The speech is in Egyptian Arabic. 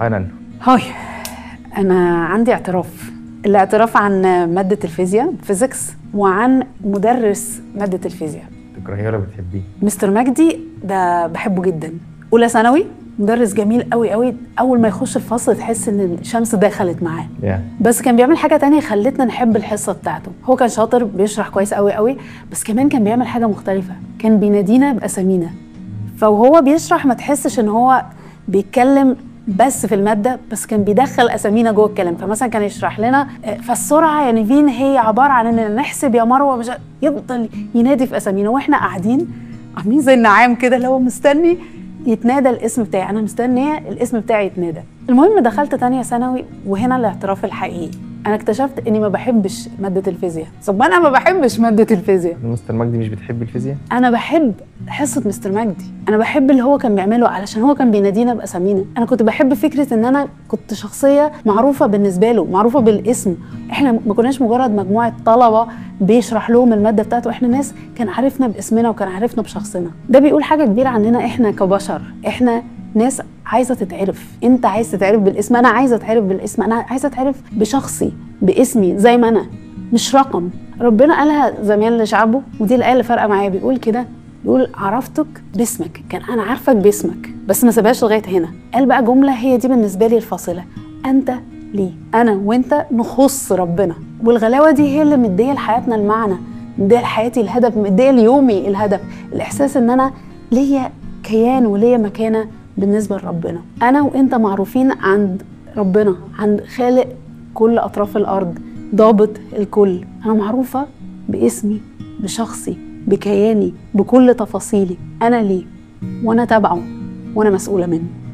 حنان هاي انا عندي اعتراف الاعتراف عن ماده الفيزياء فيزيكس وعن مدرس ماده الفيزياء تكرهيه ولا بتحبيه مستر مجدي ده بحبه جدا اولى ثانوي مدرس جميل قوي قوي اول ما يخش الفصل تحس ان الشمس دخلت معاه يا بس كان بيعمل حاجه تانية خلتنا نحب الحصه بتاعته هو كان شاطر بيشرح كويس قوي قوي بس كمان كان بيعمل حاجه مختلفه كان بينادينا باسامينا فوهو بيشرح ما تحسش ان هو بيتكلم بس في الماده بس كان بيدخل اسامينا جوه الكلام فمثلا كان يشرح لنا آه، فالسرعه يعني فين هي عباره عن اننا نحسب يا مروه مش يفضل ينادي في اسامينا واحنا قاعدين عاملين زي النعام كده اللي هو مستني يتنادى الاسم بتاعي انا مستنيه الاسم بتاعي يتنادى المهم دخلت تانية ثانوي وهنا الاعتراف الحقيقي انا اكتشفت اني ما بحبش ماده الفيزياء طب ما انا ما بحبش ماده الفيزياء مستر مجدي مش بتحبي الفيزياء انا بحب حصه مستر مجدي انا بحب اللي هو كان بيعمله علشان هو كان بينادينا باسامينا انا كنت بحب فكره ان انا كنت شخصيه معروفه بالنسبه له معروفه بالاسم احنا ما كناش مجرد مجموعه طلبه بيشرح لهم الماده بتاعته احنا ناس كان عارفنا باسمنا وكان عارفنا بشخصنا ده بيقول حاجه كبيره عننا احنا كبشر احنا ناس عايزه تتعرف انت عايز تتعرف بالاسم انا عايزه اتعرف بالاسم انا عايزه اتعرف بشخصي باسمي زي ما انا مش رقم ربنا قالها زمان لشعبه ودي الايه اللي فارقه معايا بيقول كده بيقول عرفتك باسمك كان انا عارفك باسمك بس ما سابهاش لغايه هنا قال بقى جمله هي دي بالنسبه لي الفاصله انت ليه انا وانت نخص ربنا والغلاوه دي هي اللي مديه لحياتنا المعنى مديه لحياتي الهدف مديه ليومي الهدف الاحساس ان انا ليا كيان وليا مكانه بالنسبه لربنا انا وانت معروفين عند ربنا عند خالق كل اطراف الارض ضابط الكل انا معروفه باسمي بشخصي بكياني بكل تفاصيلي انا ليه وانا تابعه وانا مسؤوله منه